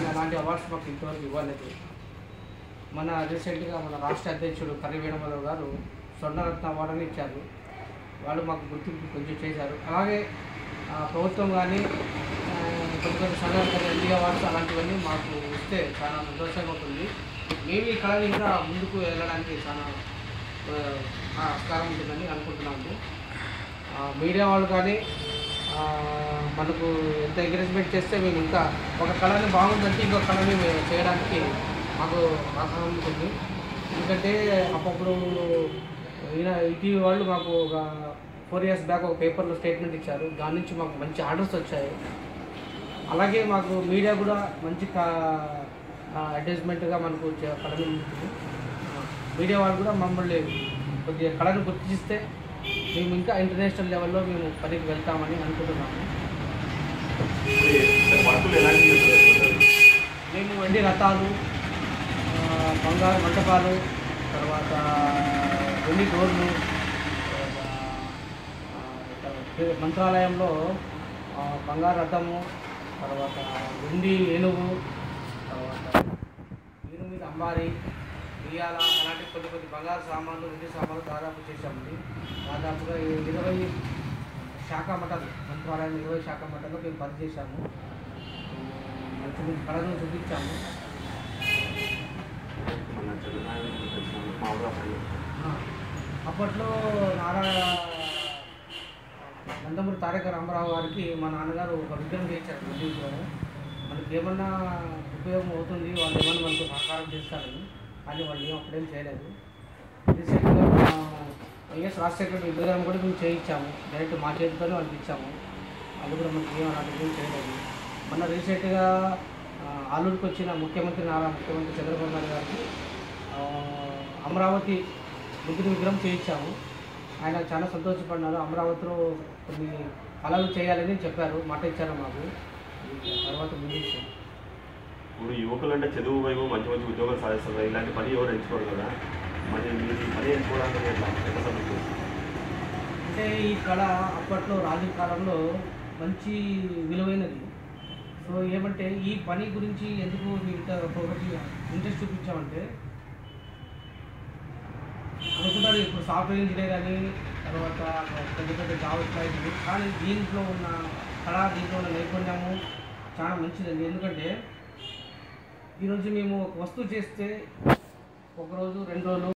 కానీ అలాంటి అవార్డ్స్ మాకు ఇంతవరకు ఇవ్వలేదు మన రీసెంట్గా మన రాష్ట్ర అధ్యక్షుడు కర్రి వేణుమాధవ్ గారు స్వర్ణరత్న అవార్డుని ఇచ్చారు వాళ్ళు మాకు గుర్తింపు కొంచెం చేశారు అలాగే ఆ, ప్రభుత్వం కానీ ఆ, కొన్ని కొన్ని సంఘాలు ఎన్డీ అవార్డ్స్ అలాంటివన్నీ మాకు ఇస్తే చాలా సంతోషంగా ఉంటుంది మేము ఈ కళని ఇంకా ముందుకు వెళ్ళడానికి చాలా ఆ, ఆస్కారం ఉంటుందని అనుకుంటున్నాము ఆ, మీడియా వాళ్ళు కానీ ఆ, మనకు ఎంత ఎంకరేజ్మెంట్ చేస్తే మేము ఇంకా ఒక కళని బాగుందంటే ఇంకో కళని మేము చేయడానికి మాకు ఆసనం ఉంటుంది ఎందుకంటే అప్పుడు ఈయన ఈటీవీ వాళ్ళు మాకు ఒక ఫోర్ ఇయర్స్ బ్యాక్ ఒక పేపర్లో స్టేట్మెంట్ ఇచ్చారు దాని నుంచి మాకు మంచి ఆర్డర్స్ వచ్చాయి అలాగే మాకు మీడియా కూడా మంచి అడ్వర్టైజ్మెంట్గా మనకు చే- కళని ఉంటుంది ఆ, మీడియా వాళ్ళు కూడా మమ్మల్ని కొద్దిగా కళను గుర్తిస్తే మేము ఇంకా ఇంటర్నేషనల్ లెవెల్లో మేము పనికి వెళ్తామని అనుకుంటున్నాము ఇప్పుడు వర్కులు ఎలాంటి చేస్తారు మేము వెండి రథాలు ఆ, బంగారు మంటపాలు తర్వాత వెండి డోర్లు తర్వాత, ఆ, మంత్రాలయంలో ఆ, బంగారు రథము తర్వాత వెండి ఏనుగు తర్వాత వీరు మీద అంబారి బియ్యాల అలాంటి కొన్ని కొన్ని బంగారు సామాన్లు వెండి సామాన్లు దాదాపు చేశామండి దాదాపుగా ఇరవై శాఖ మఠాలు మంత్రాలయం ఇరవై శాఖ మఠాలు మేము పనిచేశాము మంచి మంచి కళను చూపించాము మన చంద్రబాబు మామూలుగా పని ఆ, అప్పట్లో నారా నందమూరి తారక రామారావు గారికి మా నాన్నగారు ఒక విగ్రహం చేయించారు ప్రతి విగ్రహం మనకి ఏమన్నా ఉపయోగం అవుతుంది వాళ్ళు ఏమన్నా మనకు సహకారం చేస్తారని కానీ వాళ్ళు ఏం అప్పుడేం చేయలేదు రీసెంట్గా మా వైఎస్ రాజశేఖర రెడ్డి విగ్రహం కూడా మేము చేయించాము డైరెక్ట్ మా చేతితోనే వాళ్ళకి ఇచ్చాము వాళ్ళు కూడా మనకి ఏం అలాంటివి ఏం చేయలేదు మొన్న రీసెంట్గా ఆ, ఆలూరుకి వచ్చిన ముఖ్యమంత్రి నారా ముఖ్యమంత్రి చంద్రబాబు నాయుడు గారికి ఆ, అమరావతి బుద్ధుడి విగ్రహం చేయించాము ఆయన చాలా సంతోషపడినారు అమరావతిలో కొన్ని కళలు చేయాలని చెప్పారు మాట ఇచ్చారు మాకు తర్వాత ముందు ఇప్పుడు యువకులు అంటే చదువు వైపు మంచి మంచి ఉద్యోగాలు సాధిస్తారు ఇలాంటి పని ఎవరు ఎంచుకోరు కదా మరి మీరు ఈ పని ఎంచుకోవడానికి ఎట్లా ఎంత సమస్య అంటే ఈ కళ అప్పట్లో రాజు కాలంలో మంచి విలువైనది సో ఏమంటే ఈ పని గురించి ఎందుకు మేము ఇంత ఒకటి ఇంట్రెస్ట్ చూపించామంటే అనుకుంటారు ఇప్పుడు సాఫ్ట్వేర్ ఇంజనీర్ అని తర్వాత పెద్ద పెద్ద జాబ్ అప్లైంది కానీ దీంట్లో ఉన్న కళ దీంట్లో ఉన్న నైపుణ్యము చాలా మంచిదండి ఎందుకంటే ఈరోజు మేము ఒక వస్తువు చేస్తే ఒకరోజు రెండు రోజులు